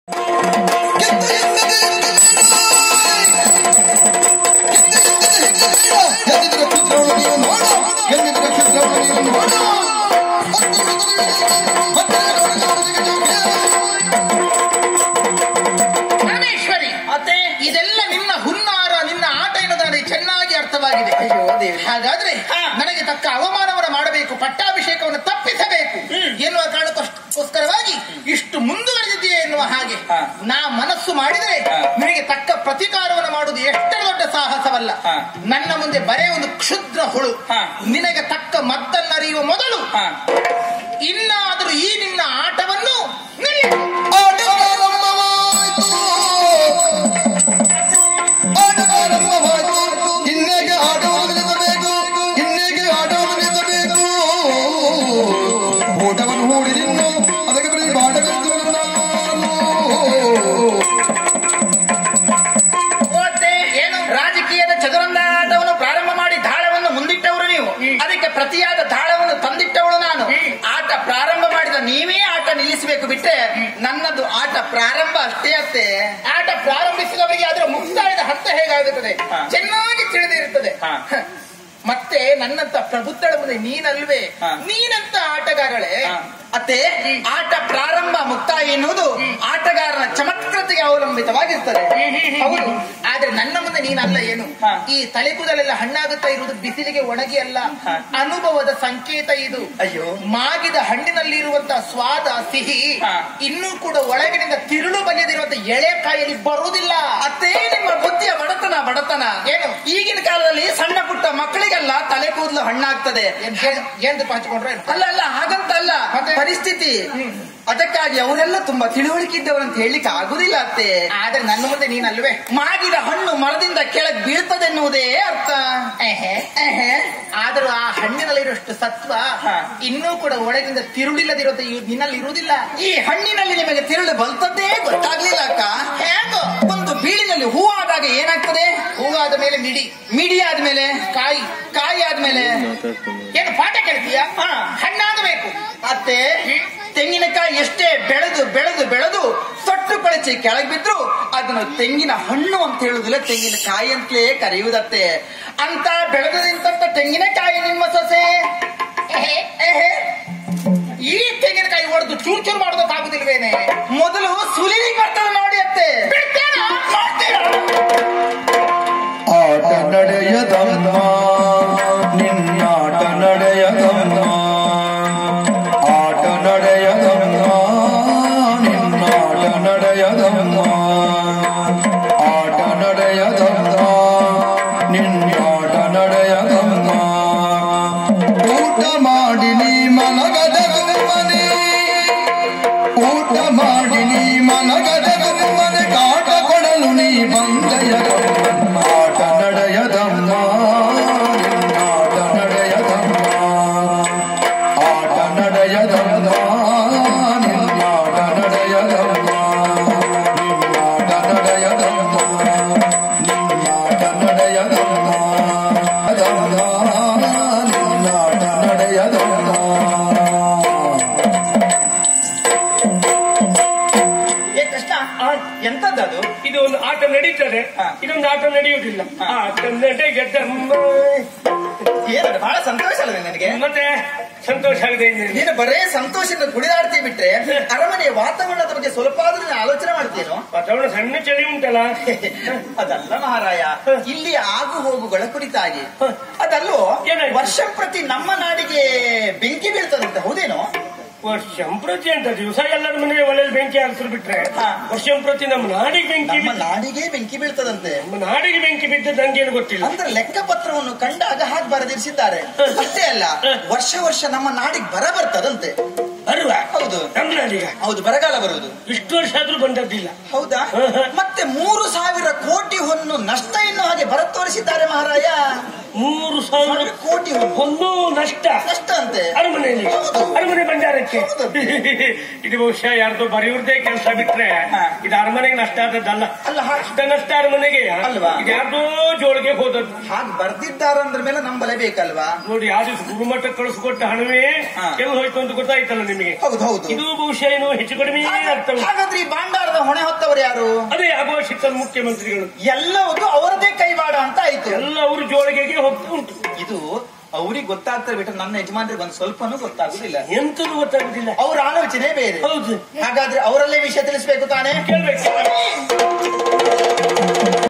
ಪರಮೇಶ್ವರಿ ಅತ್ತೆ ಇದೆಲ್ಲ ನಿನ್ನ ಹುನ್ನಾರ ನಿನ್ನ ಆಟ ಎನ್ನುವುದು ನನಗೆ ಚೆನ್ನಾಗಿ ಅರ್ಥವಾಗಿದೆ ಅಯ್ಯೋ ದೇವಿ. ಹಾಗಾದ್ರೆ ಹಾ. ನನಗೆ ತಕ್ಕ ಅವಮಾನವನ್ನು ಮಾಡಬೇಕು ಪಟ್ಟಾಭಿಷೇಕವನ್ನು ತಪ್ಪಿಸಬೇಕು ಎನ್ನುವ ಕಾರಣಕ್ಕೋಸ್ಕರವಾಗಿ ಇಷ್ಟು ಮುಂದುವರೆದಿದೆಯೇ ಎನ್ನುವ ಹಾಗೆ ಹಾ. ನಾ ಮನಸ್ಸು ಮಾಡಿದರೆ ಹಾ. ನಿನಗೆ ತಕ್ಕ ಪ್ರತಿಕಾರವನ್ನು ಮಾಡುವುದು ಎಷ್ಟರ ದೊಡ್ಡ ಸಾಹಸವಲ್ಲ ಹಾ. ನನ್ನ ಮುಂದೆ ಬರೇ ಒಂದು ಕ್ಷುದ್ರ ಹುಳು ಹಾ. ನಿನಗೆ ತಕ್ಕ ಮದ್ದನ್ನರಿಯುವ ಮೊದಲು ಹಾ ಇನ್ನಾದರೂ ಈ ನಿನ್ನ ಆಟವನ್ನು ನಿಲ್ಲಿಸು. ಇನ್ನೇಗೆ ಆಟವನ್ನು ನಿಲ್ಲಿಸಬೇಕು ಇನ್ನೇಗೆ ಆಟವನ್ನು ನಿಲ್ಲಿಸಬೇಕು ಊಟವನ್ನು ಹೂಡಿ ನಿನ್ನು ಅದಕ್ಕೆ ಬರೀ ಬಾಟಗತ್ತು ನಾನು ಮತ್ತೆ ಏನು ರಾಜಕೀಯದ ಚದುರಂಗ ಆಟವನ್ನು ಪ್ರಾರಂಭ ಮಾಡಿ ದಾಳವನ್ನು ಮುಂದಿಟ್ಟವರು ನೀವು ಅದಕ್ಕೆ ಪ್ರತಿಯಾದ ದಾಳವನ್ನು ತಂದಿಟ್ಟವಳು ನಾನು ಆಟ ಪ್ರಾರಂಭ ಮಾಡಿದ ನೀವೇ ಆಟ ನಿಲ್ಲಿಸಬೇಕು ಬಿಟ್ಟೆ ನನ್ನದು ಆಟ ಪ್ರಾರಂಭ ಅಷ್ಟೇ ಅತ್ತೆ ಆಟ ಪ್ರಾರಂಭಿಸಿದವರಿಗೆ ಅದರ ಮುಕ್ತಾಯದ ಹಂತ ಹೇಗಾಗುತ್ತದೆ ಹಾ. ಚೆನ್ನಾಗಿ ತಿಳಿದಿರುತ್ತದೆ ಹಾ. ಹ. ಮತ್ತೆ ನನ್ನಂತ ಪ್ರಬುದ್ಧಳ ಮುಂದೆ ನೀನಲ್ವೇ ಹಾ. ನೀನಂತ ಆಟಗಾರಳೆ ಹ. ಅತ್ತೆ ಆಟ ಪ್ರಾರಂಭ ಮುಕ್ತಾಯ ಎನ್ನುವುದು ಆಟಗಾರನ ಚಮತ್ಕೃತೆಗೆ ಅವಲಂಬಿತವಾಗಿರ್ತದೆ ಹೌದು ಆದ್ರೆ ನನ್ನ ಮುಂದೆ ನೀನಲ್ಲ ಏನು ಹಾ. ಈ ತಲೆ ಕೂದಲೆಲ್ಲ ಹಣ್ಣಾಗುತ್ತಾ ಇರುವುದು ಬಿಸಿಲಿಗೆ ಒಣಗಿ ಅಲ್ಲ ಹಾ. ಅನುಭವದ ಸಂಕೇತ ಇದು ಅಯ್ಯೋ. ಮಾಗಿದ ಹಣ್ಣಿನಲ್ಲಿರುವಂತಹ ಸ್ವಾದ ಸಿಹಿ ಹಾ. ಇನ್ನೂ ಕೂಡ ಒಳಗಿನಿಂದ ತಿರುಳು ಬಲಿಯದಿರುವಂತಹ ಎಳೆ ಕಾಯಲ್ಲಿ ಬರುವುದಿಲ್ಲ ಅತ್ತೇ ನಿಮ್ಮ ಬುದ್ಧಿಯ ಬಡತನ ಬಡತನ ಏನು? ಈಗಿನ ಕಾಲದಲ್ಲಿ ಸಣ್ಣ ಪುಟ್ಟ ಮಕ್ಕಳಿಗೆಲ್ಲ ತಲೆ ಕೂದಲು ಹಣ್ಣಾಗ್ತದೆ ಎಂದು ಹಚ್ಕೊಂಡ್ರೆ ಅಲ್ಲ ಅಲ್ಲ ಹಾಗಂತ ಅಲ್ಲ ಮತ್ತೆ? ಪರಿಸ್ಥಿತಿ ಅದಕ್ಕಾಗಿ ಅವರೆಲ್ಲ ತುಂಬಾ ತಿಳುವಳಿಕೆ ಇದ್ದವರು ಅಂತ ಹೇಳಲಿಕ್ಕೆ ಆಗುದಿಲ್ಲ ಅತ್ತೆ ಆದ್ರೆ ನನ್ನ ಮುಂದೆ ನೀನಲ್ವೇ ಮಾಗಿದ ಹಣ್ಣು ಮರದಿಂದ ಕೆಳಗೆ ಬೀಳ್ತದೆ ಎನ್ನುವುದೇ ಅರ್ಥ ಎಹೆ. ಎಹೆ. ಆದರೂ ಆ ಹಣ್ಣಿನಲ್ಲಿರುವಷ್ಟು ಸತ್ವ ಹಾ. ಇನ್ನೂ ಕೂಡ ಒಳಗಿಂದ ತಿರುಳಿಲ್ಲದಿರುತ್ತೆ ನಿನ್ನಲ್ಲಿ ಇರುವುದಿಲ್ಲ ಈ ಹಣ್ಣಿನಲ್ಲಿ ನಿಮಗೆ ತಿರುಳು ಬಲ್ತದ್ದೇ ಗೊತ್ತಾಗ್ಲಿಲ್ಲ ಅಕ್ಕ ಹೇಗೋ ಒಂದು ಬೀಳಿನಲ್ಲಿ ಹೂವಾದಾಗ ಏನಾಗ್ತದೆ ಹೂವಾದ ಮೇಲೆ ಮಿಡಿ ಮಿಡಿ ಆದ್ಮೇಲೆ ಕಾಯಿ ಕಾಯಿ ಆದ್ಮೇಲೆ ಏನು ಪಾಠ ಕೇಳ್ತೀಯ ಹಾ. ಹಣ್ಣಾಗಬೇಕು ಮತ್ತೆ ತೆಂಗಿನಕಾಯಿ ಎಷ್ಟೇ ಬೆಳೆದು ಬೆಳೆದು ಬೆಳೆದು ಸೊಟ್ಟು ಕೊಳಚಿ ಕೆಳಗೆ ಬಿದ್ರು ಅದನ್ನು ತೆಂಗಿನ ಹಣ್ಣು ಅಂತ ಹೇಳುದಿಲ್ಲ ತೆಂಗಿನಕಾಯಿ ಅಂತಲೇ ಕರೆಯುವುದತ್ತೆ ಅಂತ ಬೆಳೆದು ನಿಂತ ತೆಂಗಿನಕಾಯಿ ನಿಮ್ಮ ಸೊಸೆ ಎಹೆ. ಎಹೆ. ಈ ತೆಂಗಿನಕಾಯಿ ಹೊಡೆದು ಚೂರ್ ಚೂರ್ ಮಾಡೋದಕ್ಕಾಗುದಿಲ್ವೇನೆ ಮೊದಲು ಸುಲಿಲಿಗೆ ಬರ್ತದೆ ನೋಡಿ ಅತ್ತೆ ಬಿಡ್ತೇನೋ? ಮಾಡ್ತೀರಾ? ಆಟ ನಡೆಯದಮ್ಮ ನಿನ್ನಾಟ ನಡೆಯದಮ್ಮ ಆಟ ನಡೆಯದಮ್ಮ ನಿನ್ನಾಟ ನಡೆಯದಮ್ಮ ಆಟ ನಡೆಯದಮ್ಮ ನಿನ್ನಾಟ ನಡೆಯದಮ್ಮ ಊಟ ಮಾಡಿ ನೀ ಮಲಗದರು ಮನೆ ಊಟ ಮಾಡಿ ನೀ ಮಲಗದರು ಮನೆ ಕಾಟ ಕೊಡಲು ನೀ ಬಂದೆಯ ಆಟ ನಡೆಯದಮ್ಮ ನಿನ್ನಾಟ ನಡೆಯದಮ್ಮ ಆಟ ನಡೆಯದಮ್ಮ ನಿನ್ನಾಟ ನಡೆಯದಮ್ಮ ನಿನ್ನಾಟ ನಡೆಯದಮ್ಮ ನಿನ್ನಾಟ ನಡೆಯದಮ್ಮ ಅದಮ್ಮ ನಿನ್ನಾಟ ನಡೆಯದಮ್ಮ ಏ ಕೃಷ್ಣ ಎಂತದ್ದದು ಇದು ಒಂದು ಆಟ ನಡೀತದೆ ಹಾ. ಇದೊಂದು ಆಟ ನಡೆಯುವುದಿಲ್ಲ ಆಟ ನಡೆಯದಮ್ಮ. ಏನದು ಬಹಳ ಸಂತೋಷ ಅಲ್ವೇ ನನಗೆ ಮತ್ತೆ ಸಂತೋಷ ಆಗದೆ ಇನ್ನೇನು? ನೀನು ಬರೇ ಸಂತೋಷದಿಂದ ಕುಡಿದಾಡ್ತಿ ಬಿಟ್ರೆ ಅರಮನೆಯ ವಾತಾವರಣದ ಬಗ್ಗೆ ಸ್ವಲ್ಪ ಆದ್ರೂ ನೀನು ಆಲೋಚನೆ ಮಾಡ್ತೀನೋ ವಾತಾವರಣ ಸಣ್ಣ ಚಳಿ ಉಂಟಲ್ಲ ಅದಲ್ಲ ಮಹಾರಾಯ ಇಲ್ಲಿ ಆಗು ಹೋಗುಗಳ ಕುರಿತಾಗಿ ಅದಲ್ಲೋ ಏನಾಯ್ತು? ವರ್ಷ ಪ್ರತಿ ನಮ್ಮ ನಾಡಿಗೆ ಬೆಂಕಿ ಬೀಳ್ತದಂತೆ ಹೌದೇನೋ ವರ್ಷಂಪ್ರತಿ ಅಂತ ದಿವಸ ಎಲ್ಲರ ಮನೆ ಒಲೆಯಲ್ಲಿ ಬೆಂಕಿ ಹಾಕ್ಸರು ಬಿಟ್ರೆ ಹಾ. ವರ್ಷಂಪ್ರತಿ ನಮ್ಮ ನಾಡಿಗೆ ಬೆಂಕಿ ನಮ್ಮ ಬಿದ್ದ- ನಾಡಿಗೆ ಬೆಂಕಿ ಬೀಳ್ತದಂತೆ ನಮ್ಮ ನಾಡಿಗೆ ಬೆಂಕಿ ಬಿದ್ದದ್ದು ನಂಗೇನು ಗೊತ್ತಿಲ್ಲ ಅಂದ್ರೆ ಲೆಕ್ಕಪತ್ರವನ್ನು ಕಂಡಾಗ ಹಾಗೆ ಬರೆದಿರಿಸಿದ್ದಾರೆ ಅಷ್ಟೇ ಅಲ್ಲ ವರ್ಷ ವರ್ಷ ನಮ್ಮ ನಾಡಿಗೆ ಬರ ಬರ್ತದಂತೆ ಬರುವ ಹೌದು ನಮ್ಮ ನಾಡಿಗ ಹೌದು ಬರಗಾಲ ಬರುವುದು ಇಷ್ಟು ವರ್ಷ ಆದ್ರೂ ಬಂದದ್ದಿಲ್ಲ ಹೌದಾ ಮತ್ತೆ ಮೂರು ಸಾವಿರ ಕೋಟಿ ಹೊನ್ನು ನಷ್ಟ ಎನ್ನುವ ಹಾಗೆ ಹಾಗೆ ಬರತ್ ತೋರಿಸಿದ್ದಾರೆ ಮಹಾರಾಯ ಮೂರು ಸಾವಿರ ಕೋಟಿ ಒಂದು ನಷ್ಟ ಕಷ್ಟ ಅಂತೆ ಅರಮನೆಯಲ್ಲಿ ಹೌದು. ಅರಮನೆ ಬಂಜಾರಕ್ಕೆ ಹೌದು. ಇದು ಬಹುಶಃ ಯಾರ್ದೋ ಬರೆಯುವುದೇ ಕೆಲಸ ಬಿಟ್ರೆ ಹಾ. ಇದು ಅರಮನೆಗೆ ನಷ್ಟ ಆದದ್ದಲ್ಲ ಅಲ್ಲ ಹಾ- ಅಷ್ಟ ನಷ್ಟ ಅರಮನೆಗೆ ಅಲ್ವಾ? ಇದು ಯಾರ್ದೋ ಜೋಳಿಗೆ ಹೋದದ್ದು ಹಾಗೆ ಬರ್ದಿದ್ದಾರಂದ್ರ ಮೇಲೆ ನಂಬಲೇಬೇಕಲ್ವಾ ನೋಡಿ ಆ ದಿವಸ ಗುರುಮಠ ಕಳಿಸ್ಕೊಟ್ಟ ಹಣವೇ ಹಾ. ಎಲ್ಲಿ ಹೋಯ್ತು ಅಂತ ಗೊತ್ತಾಯ್ತಲ್ಲ ನಿಮಗೆ ಹೌದು ಹೌದು ಇದು ಬಹುಶಃ ಏನು ಹೆಚ್ಚು ಕಡಿಮೆ ಅರ್ಥ ಉಂಟು. ಹಾಗಾದ್ರೆ ಈ ಭಾಂಡಾರದ ಹೊಣೆ ಹೊತ್ತವರು ಯಾರು ಅದೇ ಅಘೋಷಿತ ಮುಖ್ಯಮಂತ್ರಿಗಳು ಎಲ್ಲವೂ ಅವರದೇ ಕೈವಾಡ ಅಂತ ಆಯ್ತು ಎಲ್ಲ ಅವರು ಜೋಳಿಗೆಗೆ ಹೋಗ್ತಾ ಉಂಟು ಇದು ಅವ್ರಿಗೆ ಗೊತ್ತಾಗ್ತಾರೆ ಬಿಟ್ರೆ ನನ್ನ ಯಜಮಾನ್ರಿಗೆ ಒಂದು ಸ್ವಲ್ಪನೂ ಗೊತ್ತಾಗುದಿಲ್ಲ ಎಂತದು ಗೊತ್ತಾಗುದಿಲ್ಲ ಅವ್ರ ಆಲೋಚನೆ ಬೇರೆ ಹೌದು ಹಾಗಾದ್ರೆ ಅವರಲ್ಲೇ ವಿಷಯ ತಿಳಿಸ್ಬೇಕು ತಾನೇ ಕೇಳ್ಬೇಕು